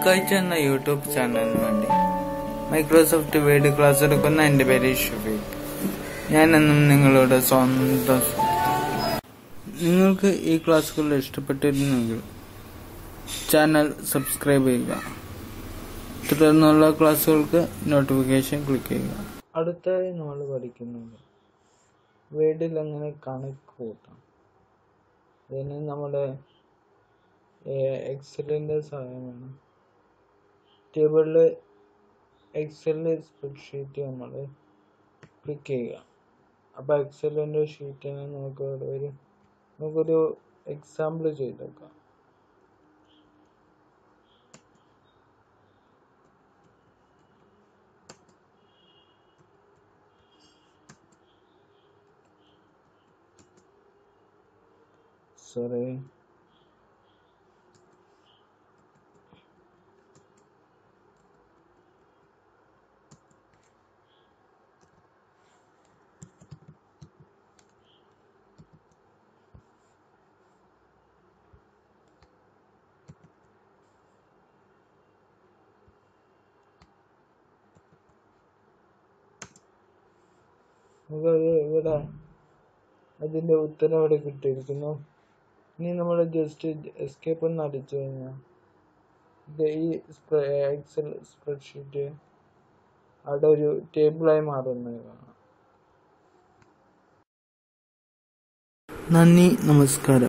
ഉൾക്കാഴ്ച എന്ന യൂട്യൂബ് ചാനലിന് വേണ്ടി മൈക്രോസോഫ്റ്റ് വേർഡ് ക്ലാസ് എടുക്കുന്ന എൻ്റെ പേര് ഷഫീഖ് ഞാൻ എന്നും നിങ്ങളുടെ സ്വന്തം സുഹൃത്ത്. നിങ്ങൾക്ക് ഈ ക്ലാസ്സുകൾ ഇഷ്ടപ്പെട്ടിരുന്നെങ്കിൽ ചാനൽ സബ്സ്ക്രൈബ് ചെയ്യുക തുടർന്നുള്ള ക്ലാസ്സുകൾക്ക് നോട്ടിഫിക്കേഷൻ ക്ലിക്ക് ചെയ്യുക അടുത്തായി നമ്മൾ പഠിക്കുന്നത് വേർഡിൽ എങ്ങനെ കണക്ക് കൂട്ടാം അതിന് നമ്മുടെ എക്സലിൻ്റെ സഹായം വേണം ടേബിളിൽ എക്സലിൽ സ്പ്രെഡ്ഷീറ്റ് നമ്മൾ ക്ലിക്ക് ചെയ്യുക അപ്പോൾ എക്സലിൻ്റെ ഷീറ്റിന് നമുക്ക് ഇവിടെ വരും നമുക്കൊരു എക്സാമ്പിൾ ചെയ്ത് നോക്കാം സോറി നമുക്ക് ഇവിടെ അതിൻ്റെ ഉത്തരം ഇവിടെ കിട്ടിയിരിക്കുന്നു ഇനി നമ്മൾ ജസ്റ്റ് എസ്കേപ്പ് ഒന്ന് അടിച്ചു കഴിഞ്ഞാൽ ഇത് ഈ എക്സൽ സ്പ്രെഡ്ഷീറ്റ് അവിടെ ഒരു ടേബിളായി മാറുന്നത് കാണാം നന്ദി നമസ്കാരം